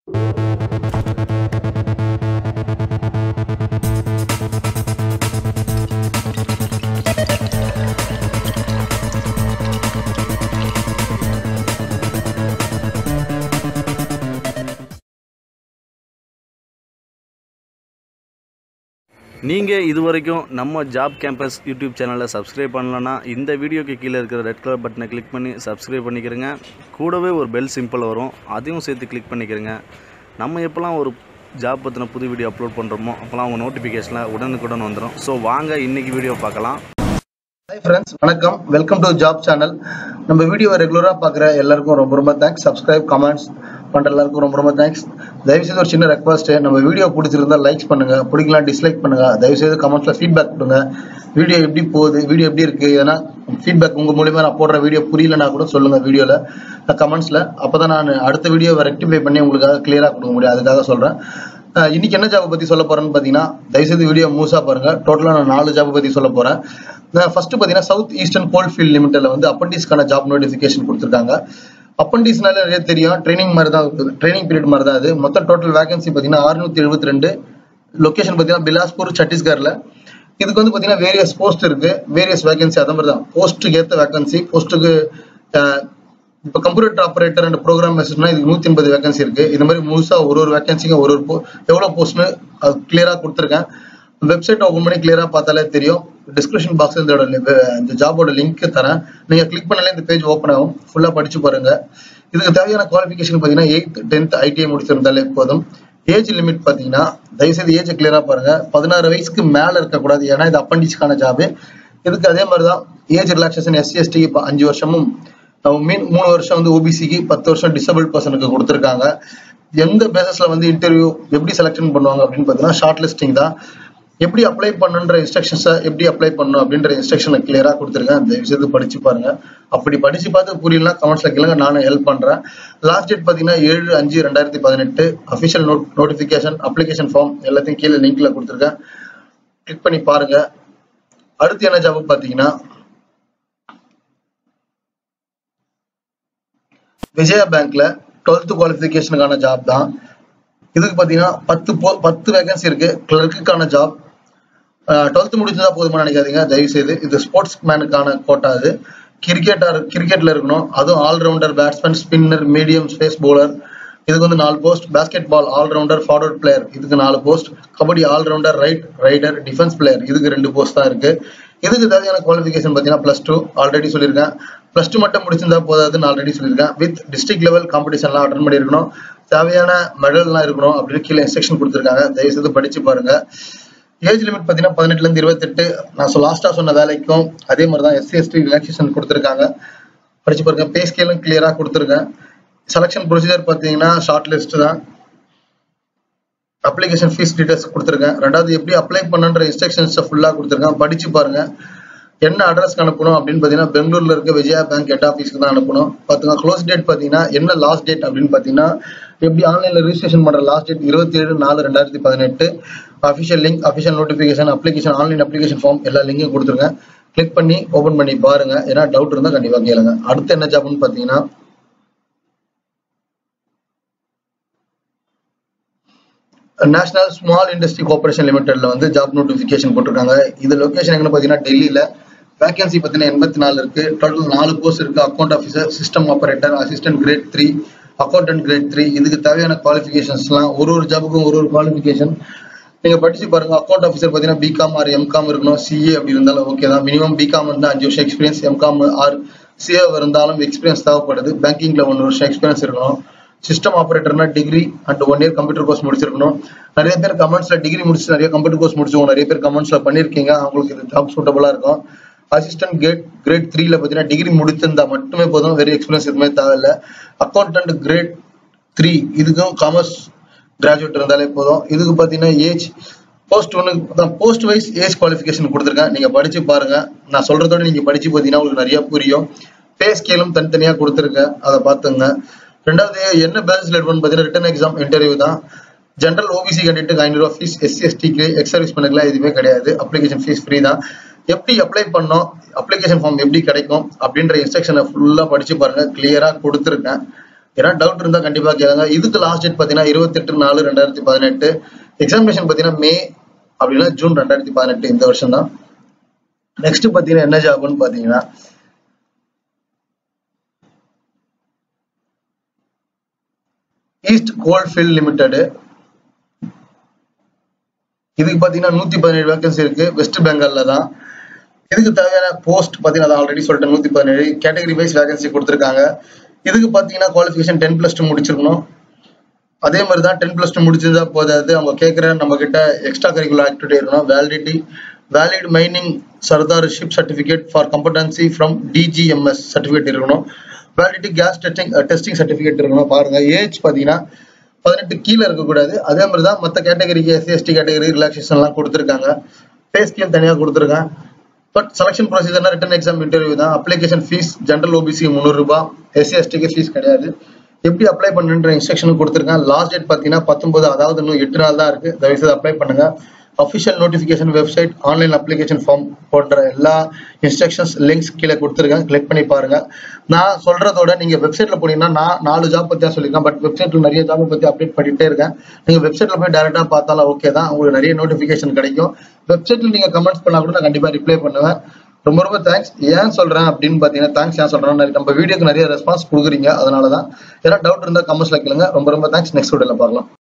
நீங்கள் இது வரைக்கும் நம்ம ஜாப் கேம்பஸ் யூடியூப் சேனலை சப்ஸ்கிரைப் பண்ணலன்னா இந்த வீடியோக்கு கீழே இருக்கிற ரெட் கலர் பட்டனை கிளிக் பண்ணி சப்ஸ்கிரைப் பண்ணிக்கிறங்க கூடவே ஒரு பெல் சிம்பிள் வரும் அதையும் சேர்த்து கிளிக் பண்ணிக்கிறங்க நம்ம எப்போல்லாம் ஒரு ஜாப் பற்றின புது வீடியோ அப்லோட் பண்ணுறோமோ அப்போல்லாம் அவங்க நோட்டிஃபிகேஷனில் உடனுக்குடன் வந்துடும் ஸோ வாங்க இன்றைக்கி வீடியோ பார்க்கலாம் ஹாய் ஃப்ரெண்ட்ஸ் வணக்கம் வெல்கம் டு ஜாப் சேனல் நம்ம வீடியோவை ரெகுலராக பார்க்குற எல்லாருக்கும் ரொம்ப ரொம்ப தேங்க்ஸ் சப்ஸ்கிரைப் கமெண்ட்ஸ் பண்ணுற எல்லாருக்கும் ரொம்ப ரொம்ப தேங்க்ஸ் தயவுசெய்து ஒரு சின்ன ரெக்வஸ்ட் நம்ம வீடியோ பிடிச்சிருந்தா லைக்ஸ் பண்ணுங்க பிடிக்கலாம் டிஸ்லைக் பண்ணுங்க தயவுசெய்து கமெண்ட்ஸில் ஃபீட்பேக் கொடுங்க வீடியோ எப்படி போகுது வீடியோ எப்படி இருக்கு ஏன்னா ஃபீட்பேக் உங்க மூலியமா நான் போடுற வீடியோ புரியலனா கூட சொல்லுங்க வீடியோல கமெண்ட்ஸ்ல அப்பதான் நான் அடுத்த வீடியோவை ரெக்டிஃபை பண்ணி உங்களுக்காக கிளியரா கொடுக்க முடியும் அதுக்காக சொல்றேன் அஹ் இன்னைக்கு என்ன ஜாப் பத்தி சொல்ல போறேன்னு பாத்தீங்கன்னா தயவுசெய்து வீடியோ மூசா பாருங்க டோட்டலா நான் நாலு ஜாப் பத்தி சொல்ல போறேன் ஃபர்ஸ்ட் பாத்தீங்கன்னா சவுத் ஈஸ்டர்ன் கோல்ட் ஃபீல்ட் லிமிடெட்ல வந்து அப்பண்டிஸ்க்கான ஜாப் நோட்டிபிகேஷன் கொடுத்துருக்காங்க அப்பண்டிஸ்னால நிறைய தெரியும் ட்ரைனிங் மாதிரி தான் ட்ரைனிங் பீரியட் மாதிரி தான் அது மொத்தம் டோட்டல் வேகன்சி பாத்தீங்கன்னா அறுநூத்தி எழுபத்தி ரெண்டு லொகேஷன் பாத்தீங்கன்னா பிலாஸ்பூர் சத்தீஸ்கர்ல இதுக்கு வந்து பாத்தீங்கன்னா வேரியஸ் போஸ்ட் இருக்கு வேரியஸ் வேகன்சி அதே மாதிரி தான் போஸ்ட்டுக்கு ஏத்த வேகன்சி போஸ்ட்டுக்கு இப்போ கம்ப்யூட்டர் ஆப்ரேட்டர் அண்ட் ப்ரோக்ராம் மெசேஜ்னா இதுக்கு நூத்தி எண்பது வேகன்சி இருக்கு இந்த மாதிரி முழுசா ஒரு ஒரு வேகன்சிக்கும் ஒரு ஒரு po- எவ்வளவு போஸ்ட்னு அது கிளியரா கொடுத்துருக்கேன் வெப்சைட் ஓப்பன் பண்ணி கிளியரா பார்த்தாலே தெரியும் டிஸ்கிரிப்ஷன் பாக்ஸ் இதோட li- இந்த ஜாபோட லிங்க் தரேன் நீங்க கிளிக் பண்ணாலே இந்த பேஜ் ஓப்பன் ஆகும் ஃபுல்லா படிச்சு பாருங்க இதுக்கு தேவையான குவாலிஃபிகேஷன் பார்த்தீங்கன்னா எயித் டென்த் ஐடிஐ முடிச்சிருந்தாலே போதும் ஏஜ் லிமிட் பார்த்தீங்கன்னா தயவுசெய்து ஏஜ் கிளியரா பாருங்க பதினாறு வயசுக்கு மேல இருக்கக்கூடாது ஏன்னா இது அப்பண்டிஸ்க்கான ஜாப் இதுக்கு அதே மாதிரி தான் ஏஜ் ரிலாக்ஸேஷன் எஸ்சி எஸ்டிக்கு இப்போ அஞ்சு வருஷமும் அஹ் மீன் மூணு வருஷம் வந்து ஓபிசிக்கு பத்து வருஷம் டிசபிள் பர்சனுக்கு கொடுத்துருக்காங்க எந்த பேசஸ்ல வந்து இன்டர்வியூ எப்படி செலெக்ஷன் பண்ணுவாங்க அப்படின்னு பார்த்தீங்கன்னா ஷார்ட் லிஸ்டிங் தான் எப்படி அப்ளை பண்ணுன்ற இன்ஸ்ட்ரக்ஷன்ஸை எப்படி அப்ளை பண்ணணும் அப்படின்ற இன்ஸ்ட்ரக்ஷனை கிளியரா கொடுத்துருக்கேன் அந்த விஷயத்தை படிச்சு பாருங்க அப்படி படிச்சு பார்த்து புரியலனா கமெண்ட்ஸ்ல கேளுங்க நானும் ஹெல்ப் பண்றேன் லாஸ்ட் டேட் பாத்தீங்கன்னா ஏழு அஞ்சு ரெண்டாயிரத்தி பதினெட்டு official note notification application form எல்லாத்தையும் கீழே லிங்க்ல கொடுத்துருக்கேன் கிளிக் பண்ணி பாருங்க அடுத்து என்ன ஜாப் பாத்தீங்கன்னா விஜயா பேங்க்ல டுவெல்த் குவாலிஃபிகேஷனுக்கான ஜாப் தான் இதுக்கு பாத்தீங்கன்னா பத்து போ பத்து வேகன்சி இருக்கு கிளர்க்குக்கான ஜாப் டுவெல்த் முடிச்சதா போதுமா நினைக்காதீங்க தயவு செய்து இது ஸ்போர்ட்ஸ் மேனுக்கான கோட்டா இது கிரிக்கெட்டர் கிரிக்கெட்ல இருக்கணும் அதுவும் allrounder batsman spinner medium pace bowler இதுக்கு வந்து நாலு post basketball allrounder forward player இதுக்கு நாலு post kabaddi allrounder raid raider defence player இதுக்கு ரெண்டு போஸ்ட் தான் இருக்கு இதுக்கு தேவையான குவாலிஃபிகேஷன் பார்த்தீங்கன்னா ப்ளஸ் டூ ஆல்ரெடி சொல்லியிருக்கேன் ப்ளஸ் டூ மட்டும் முடிச்சிருந்தா போதாதுன்னு ஆல்ரெடி சொல்லியிருக்கேன் வித் டிஸ்ட்ரிக்ட் லெவல் காம்படிஷன்லாம் அட்டன் பண்ணியிருக்கணும் தேவையான மெடல்லாம் இருக்கணும் அப்படின்னு கீழே இன்ஸ்ட்ரக்ஷன் கொடுத்துருக்காங்க தயவு செய்து படிச்சு பாருங்க ஏஜ் லிமிட் பார்த்தீங்கன்னா பதினெட்டுல இருந்து இருபத்தெட்டு நான் லாஸ்டா சொன்ன வேலைக்கும் அதே மாதிரி தான் எஸ்சி எஸ்டி ரிலாக்ஸேஷன் கொடுத்துருக்காங்க படிச்சு பாருங்க பே ஸ்கேலும் கிளியரா கொடுத்துருக்கேன் செலக்ஷன் ப்ரொசீஜர் பார்த்தீங்கன்னா ஷார்ட் லிஸ்ட் தான் அப்ளிகேஷன் ஃபீஸ் டீடைல்ஸ் கொடுத்துருக்கேன் ரெண்டாவது எப்படி அப்ளை பண்ணுன்ற இன்ஸ்ட்ரக்ஷன்ஸை ஃபுல்லாக கொடுத்துருக்கேன் படிச்சு பாருங்க என்ன அட்ரஸ்க்கு அனுப்பணும் அப்படின்னு பார்த்தீங்கன்னா பெங்களூர்ல இருக்க விஜயா பேங்க் ஹெட் ஆஃபீஸ்க்கு தான் அனுப்பணும் பார்த்துங்க க்ளோஸ் டேட் பார்த்தீங்கன்னா என்ன லாஸ்ட் டேட் அப்படின்னு பார்த்தீங்கன்னா எப்படி ஆன்லைன்ல ரெஜிஸ்ட்ரேஷன் பண்ற லாஸ்ட் டேட் இருபத்தி ஏழு நாலு ரெண்டாயிரத்தி பதினெட்டு official link official notification application online application form எல்லா லிங்கும் கொடுத்துருங்க கிளிக் பண்ணி ஓபன் பண்ணி பாருங்க ஏன்னா டவுட் இருந்தால் கண்டிப்பாக கேளுங்க அடுத்து என்ன ஜாப்னு பார்த்தீங்கன்னா நேஷனல் ஸ்மால் இண்டஸ்ட்ரி கோஆபரேஷன் லிமிடெட்ல வந்து ஜாப் நோட்டிஃபிகேஷன் போட்டிருக்காங்க இது லொகேஷன் எங்கன்னு பார்த்தீங்கன்னா டெல்லியில வேகன்சி பார்த்தீங்கன்னா எண்பத்தி நாலு இருக்கு டோட்டல் நாலு போஸ்ட் இருக்கு account officer system operator assistant grade three accountant grade three இதுக்கு தேவையான குவாலிஃபிகேஷன்ஸ்லாம் ஒரு ஒரு ஜாபுக்கும் ஒரு ஒரு குவாலிஃபிகேஷன் நீங்க படிச்சு பாருங்க அக்கௌண்ட் ஆஃபீஸர் பார்த்தீங்கன்னா பிகாம் ஆர் எம்காம் இருக்கணும் சிஏ அப்படி இருந்தாலும் ஓகே தான் மினிமம் பிகாம் இருந்தால் அஞ்சு வருஷம் எக்ஸ்பீரியன்ஸ் எம்காம் ஆர் சிஏ இருந்தாலும் எக்ஸ்பீரியன்ஸ் தேவைப்படுது பேங்கிங்ல ஒன்று வருஷம் எக்ஸ்பீரியன்ஸ் இருக்கணும் சிஸ்டம் ஆபரேட்டர்னா degree and one year computer course முடிச்சிருக்கணும் நிறைய பேர் கமெண்ட்ஸ்ல டிகிரி முடிச்சு நிறைய கம்ப்யூட்டர் கோர்ஸ் முடிச்சவங்க நிறைய பேர் கமெண்ட்ஸ்ல பண்ணிருக்கீங்க அவங்களுக்கு இது ஜாப் சூட்டபுளா இருக்கும் அசிஸ்டன்ட் கிரேட் கிரேட் த்ரீல பார்த்தீங்கன்னா டிகிரி முடித்திருந்தா மட்டுமே போதும் வெரி எக்ஸ்பீரியன்ஸ் எதுவுமே தேவையில்ல அக்கௌண்டன்ட் கிரேட் த்ரீ இதுக்கும் காமர்ஸ் கிராஜுவேட் இருந்தாலே போதும் இதுக்கு பார்த்தீங்கன்னா ஏஜ் போஸ்ட் ஒன்று போஸ்ட் வைஸ் ஏஜ் குவாலிஃபிகேஷன் கொடுத்துருக்கேன் நீங்க படிச்சு பாருங்க நான் சொல்றதோட நீங்க படிச்சு பார்த்தீங்கன்னா உங்களுக்கு நிறைய புரியும் பே ஸ்கேலும் தனித்தனியா கொடுத்துருக்கேன் அதை பார்த்துங்க ரெண்டாவது என்ன பேலன்ஸ் எடுப்போம்னு பார்த்தீங்கன்னா ரிட்டன் எக்ஸாம் இன்டர்வியூ தான் ஜென்ரல் ஓபிசி கேண்டிடேட்டுக்கு ஐநூறு ரூபா ஃபீஸ் எஸ்சி எஸ்டிக்கு எக்ஸ் சர்வீஸ் பண்ணுக்கலாம் எதுவுமே கிடையாது அப்ளிகேஷன் ஃபீஸ் ஃப்ரீ தான் எப்படி அப்ளை பண்ணோம் அப்ளிகேஷன் ஃபார்ம் எப்படி கிடைக்கும் அப்படின்ற இன்ஸ்ட்ரக்ஷனை ஃபுல்லாக படிச்சு பாருங்க கிளியரா கொடுத்துருக்கேன் ஏன்னா டவுட் இருந்தா கண்டிப்பா கேளுங்க இதுக்கு லாஸ்ட் டேட் பாத்தீங்கன்னா இருபத்தெட்டு நாலு ரெண்டாயிரத்தி பதினெட்டு எக்ஸாமினேஷன் பாத்தீங்கன்னா மே அப்படின்னா ஜூன் ரெண்டாயிரத்தி பதினெட்டு இந்த வருஷம் தான் நெக்ஸ்ட் பாத்தீங்கன்னா என்ன ஜாப்னு பாத்தீங்கன்னா ஈஸ்ட் கோல்ஃபீல்ட் லிமிடெட் இதுக்கு பாத்தீங்கன்னா நூத்தி பதினேழு வேகன்சி இருக்கு வெஸ்ட் பெங்கால்ல தான் இதுக்கு தேவையான போஸ்ட் பாத்தீங்கன்னா ஆல்ரெடி சொல்லிட்டேன் நூத்தி பதினேழு கேட்டகரி வைஸ் வேகன்சி கொடுத்துருக்காங்க இதுக்கு பாத்தீங்கன்னா குவாலிஃபிகேஷன் டென் பிளஸ் டூ முடிச்சிருக்கணும் அதே மாதிரி தான் டென் பிளஸ் டூ முடிச்சிருந்தா போதாது அவங்க கேட்குற நம்ம கிட்ட எக்ஸ்ட்ரா கரிக்குலர் ஆக்டிவிட்டி இருக்கணும் validity valid mining sirdarship certificate for competency from DGMS certificate இருக்கணும் validity gas testing testing certificate இருக்கணும் பாருங்க ஏஜ் பார்த்தீங்கன்னா பதினெட்டு கீழே இருக்கக்கூடாது அதே மாதிரி தான் மற்ற கேட்டகரிக்கு எஸ்சி எஸ்டி கேட்டகரி ரிலாக்ஸேஷன்லாம் கொடுத்துருக்காங்க பே ஸ்கேல் தனியாக கொடுத்துருக்கேன் பட் செலக்ஷன் ப்ரொசீஜர்னா ரிட்டன் எக்ஸாம் இன்டர்வியூ தான் அப்ளிகேஷன் ஃபீஸ் ஜென்ரல் ஓபிசி முந்நூறுரூபா எஸ்சி எஸ்டிக்கு ஃபீஸ் கிடையாது எப்படி அப்ளை பண்ணுன்ற இன்ஸ்ட்ரக்ஷன் கொடுத்துருக்கேன் லாஸ்ட் டேட் பார்த்தீங்கன்னா பத்தொன்பது அதாவது இன்னும் எட்டு நாள் தான் இருக்கு தயவுசெய்து அப்ளை பண்ணுங்க official notification website online application form போன்ற எல்லா இன்ஸ்ட்ரக்ஷன்ஸ் லிங்க்ஸ் கீழே கொடுத்துருக்கேன் கிளிக் பண்ணி பாருங்க நான் சொல்றதோட நீங்க வெப்சைட்ல போனீங்கன்னா நான் நாலு ஜாப் பத்தி தான் சொல்லியிருக்கேன் பட் வெப்சைட்ல நிறைய ஜாப் பத்தி அப்டேட் பண்ணிட்டே இருக்கேன் நீங்க வெப்சைட்ல போய் டேரக்டா பார்த்தாலும் ஓகே தான் உங்களுக்கு நிறைய நோட்டிஃபிகேஷன் கிடைக்கும் வெப்சைட்ல நீங்க கமெண்ட்ஸ் பண்ணா கூட நான் கண்டிப்பா ரிப்ளை பண்ணுவேன் ரொம்ப ரொம்ப தேங்க்ஸ் ஏன் சொல்றேன் அப்படின்னு பாத்தீங்கன்னா தேங்க்ஸ் ஏன் சொல்றேன் நம்ம வீடியோக்கு நிறைய ரெஸ்பான்ஸ் கொடுக்குறீங்க அதனால தான் ஏதாவது டவுட் இருந்தா கமெண்ட்ஸ்ல கேளுங்க ரொம்ப ரொம்ப தேங்க்ஸ் நெக்ஸ்ட் வீடியோல பார்க்கலாம்